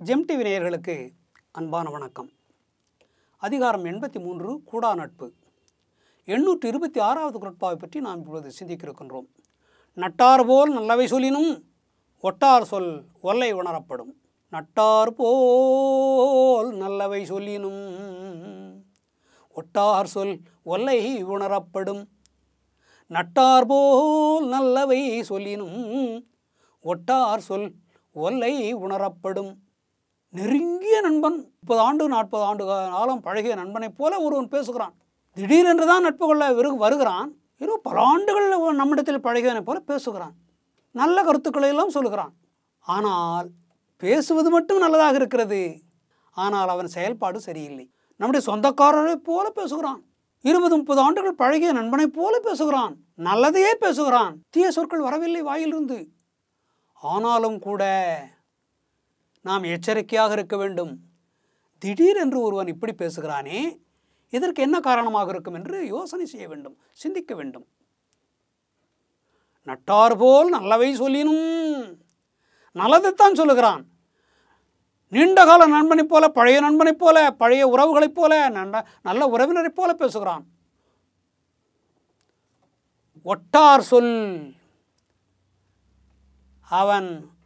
GeM TV நேயர்களுக்கு அன்பான வணக்கம் அதிகாரம் எண்பத்தி மூன்று கூடா நட்பு எண்ணூற்று இருபத்தி ஆறாவது குரட்பாவை பற்றி நாம் இப்பொழுது சிந்திக்க இருக்கின்றோம் நட்டார் போல் நல்லவை சொல்லினும் ஒட்டார் சொல் ஒல்லை உணரப்படும் நட்டார் போல் நல்லவை சொல்லினும் ஒட்டார் சொல் ஒல்லை உணரப்படும் நட்டார் போல் நல்லவை சொல்லினும் ஒட்டார் சொல் ஒல்லை உணரப்படும் நெருங்கிய நண்பன் முப்பது ஆண்டு நாற்பது ஆண்டு காலம் பழகிய நண்பனைப் போல ஒருவன் பேசுகிறான் திடீரென்று தான் நட்பு கொள்ள விரு வருகிறான் ஏதோ பல ஆண்டுகள் நம்மிடத்தில் பழகியவனைப் போல பேசுகிறான் நல்ல கருத்துக்களை எல்லாம் சொல்லுகிறான் ஆனால் பேசுவது மட்டும் நல்லதாக இருக்கிறது ஆனால் அவன் செயல்பாடு சரியில்லை நம்முடைய சொந்தக்காரரைப் போல பேசுகிறான் இருபது முப்பது ஆண்டுகள் பழகிய நண்பனைப் போல பேசுகிறான் நல்லதையே பேசுகிறான் தீய சொற்கள் வரவில்லை வாயிலிருந்து ஆனாலும் கூட நாம் எச்சரிக்கையாக இருக்க வேண்டும் திடீரென்று ஒருவன் இப்படி பேசுகிறானே இதற்கு என்ன காரணமாக இருக்கும் என்று யோசனை செய்ய வேண்டும் சிந்திக்க வேண்டும் நட்டார் போல் நல்லவை சொல்லினும் நல்லதைத்தான் சொல்லுகிறான் நீண்ட கால நண்பனைப் போல பழைய நண்பனைப் போல பழைய உறவுகளைப் போல நண்ட நல்ல உறவினரைப் போல பேசுகிறான் ஒட்டார் சொல் அவன்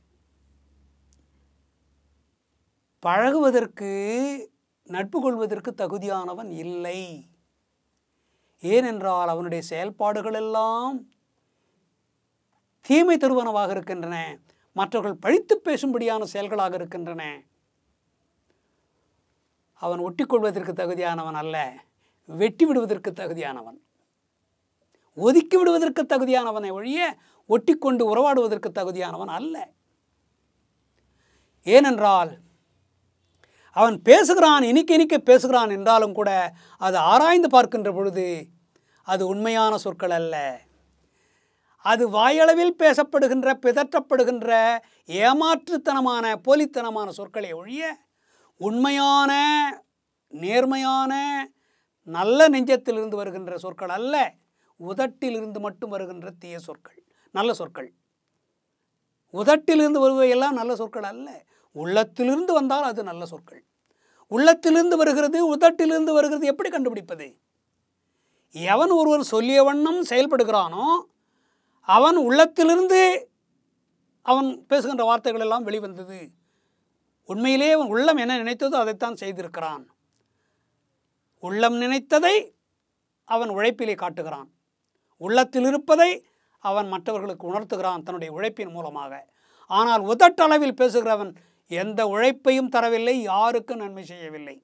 பழகுவதற்கு நட்பு கொள்வதற்கு தகுதியானவன் இல்லை ஏனென்றால் அவனுடைய செயல்பாடுகள் எல்லாம் தீமை தருவனவாக இருக்கின்றன மற்றவர்கள் பழித்து பேசும்படியான செயல்களாக இருக்கின்றன அவன் ஒட்டிக்கொள்வதற்கு தகுதியானவன் அல்ல வெட்டி விடுவதற்கு தகுதியானவன் ஒதுக்கி விடுவதற்கு தகுதியானவனை ஒழிய ஒட்டிக்கொண்டு உறவாடுவதற்கு தகுதியானவன் அல்ல ஏனென்றால் அவன் பேசுகிறான் இனிக்க இனிக்க பேசுகிறான் என்றாலும் கூட அது ஆராய்ந்து பார்க்கின்ற பொழுது அது உண்மையான சொற்கள் அல்ல அது வாயளவில் பேசப்படுகின்ற பிதற்றப்படுகின்ற ஏமாற்றுத்தனமான போலித்தனமான சொற்களை ஒழிய உண்மையான நேர்மையான நல்ல நெஞ்சத்திலிருந்து வருகின்ற சொற்கள் அல்ல உதட்டிலிருந்து மட்டும் வருகின்ற தீய சொற்கள் நல்ல சொற்கள் உதட்டிலிருந்து வருவையெல்லாம் நல்ல சொற்கள் அல்ல உள்ளத்திலிருந்து வந்தால் அது நல்ல சொற்கள் உள்ளத்திலிருந்து வருகிறது உதட்டிலிருந்து வருகிறது எப்படி கண்டுபிடிப்பது எவன் ஒருவர் சொல்லிய வண்ணம் செயல்படுகிறானோ அவன் உள்ளத்திலிருந்து அவன் பேசுகின்ற வார்த்தைகள் எல்லாம் வெளிவந்தது உண்மையிலே அவன் உள்ளம் என்ன நினைத்ததோ அதைத்தான் செய்திருக்கிறான் உள்ளம் நினைத்ததை அவன் உழைப்பிலே காட்டுகிறான் உள்ளத்தில் இருப்பதை அவன் மற்றவர்களுக்கு உணர்த்துகிறான் தன்னுடைய உழைப்பின் மூலமாக ஆனால் உதட்டளவில் பேசுகிறவன் எந்த உழைப்பையும் தரவில்லை யாருக்கும் நன்மை செய்யவில்லை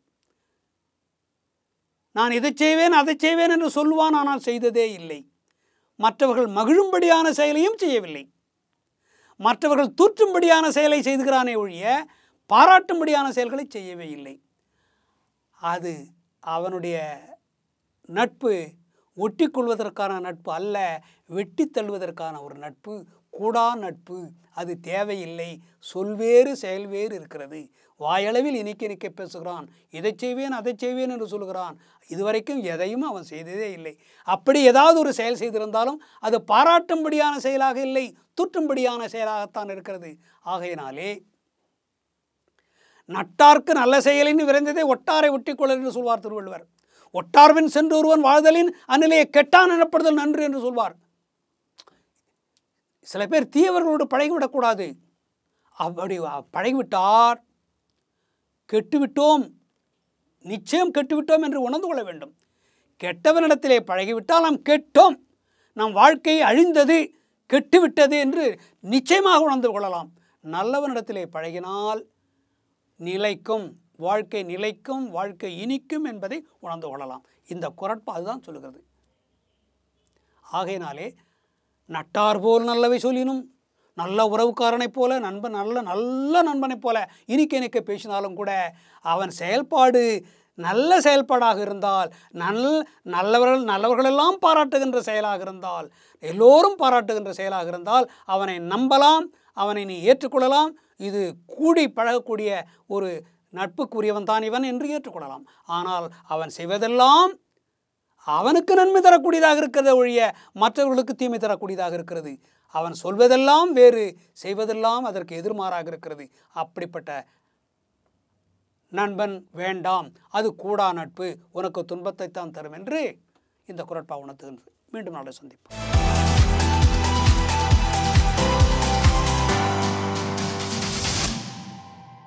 நான் இதை செய்வேன் அதை செய்வேன் என்று சொல்வான் ஆனால் செய்ததே இல்லை மற்றவர்கள் மகிழும்படியான செயலையும் செய்யவில்லை மற்றவர்கள் தூற்றும்படியான செயலை செய்துகிறானே ஒழிய பாராட்டும்படியான செயல்களை செய்யவே இல்லை அது அவனுடைய நட்பு ஒட்டி கொள்வதற்கான நட்பு அல்ல வெட்டி தள்ளுவதற்கான ஒரு நட்பு கூடா நட்பு அது தேவையில்லை சொல்வேறு செயல்வேறு இருக்கிறது வாயளவில் இனிக்க இனிக்க பேசுகிறான் இதை செய்வேன் அதை செய்வேன் என்று சொல்கிறான் இதுவரைக்கும் எதையும் அவன் செய்ததே இல்லை அப்படி ஏதாவது ஒரு செயல் செய்திருந்தாலும் அது பாராட்டும்படியான செயலாக இல்லை தூற்றும்படியான செயலாகத்தான் இருக்கிறது ஆகையினாலே நட்டார்க்கு நல்ல செயலின் விரைந்ததை ஒட்டாரை ஒட்டிக்கொள்ளல் என்று சொல்வார் திருவள்ளுவர் ஒட்டார்பின் சென்று ஒருவன் வாழ்தலின் அந்நிலையை கெட்டான் எனப்படுதல் நன்று என்று சொல்வார் சில பேர் தீயவர்களோடு பழகிவிடக்கூடாது அப்படி பழகிவிட்டார் கெட்டுவிட்டோம் நிச்சயம் கெட்டுவிட்டோம் என்று உணர்ந்து கொள்ள வேண்டும் கெட்டவனிடத்திலே பழகிவிட்டால் நாம் கெட்டோம் நம் வாழ்க்கை அழிந்தது கெட்டுவிட்டது என்று நிச்சயமாக உணர்ந்து கொள்ளலாம் நல்லவனிடத்திலே பழகினால் நிலைக்கும் வாழ்க்கை நிலைக்கும் வாழ்க்கை இனிக்கும் என்பதை உணர்ந்து கொள்ளலாம் இந்த குரட்பு அதுதான் சொல்லுகிறது ஆகையினாலே நட்டார் போல் நல்லவை சொல்லினும் நல்ல உறவுக்காரனைப் போல நண்பன் நல்ல நல்ல நண்பனைப் போல இனிக்க இனிக்க பேசினாலும் கூட அவன் செயல்பாடு நல்ல செயல்பாடாக இருந்தால் நல் நல்லவர்கள் நல்லவர்களெல்லாம் பாராட்டுகின்ற செயலாக இருந்தால் எல்லோரும் பாராட்டுகின்ற செயலாக இருந்தால் அவனை நம்பலாம் அவனை நீ ஏற்றுக்கொள்ளலாம் இது கூடி பழகக்கூடிய ஒரு நட்புக்குரியவன் தான் இவன் என்று ஏற்றுக்கொள்ளலாம் ஆனால் அவன் செய்வதெல்லாம் அவனுக்கு நன்மை தரக்கூடியதாக இருக்கிறத ஒழிய மற்றவர்களுக்கு தீமை தரக்கூடியதாக இருக்கிறது அவன் சொல்வதெல்லாம் வேறு செய்வதெல்லாம் அதற்கு எதிர்மாறாக இருக்கிறது அப்படிப்பட்ட நண்பன் வேண்டாம் அது கூடா நட்பு உனக்கு துன்பத்தைத்தான் தரும் என்று இந்த குரட்பா உணர்த்துகின்றது மீண்டும் நாளை சந்திப்போம்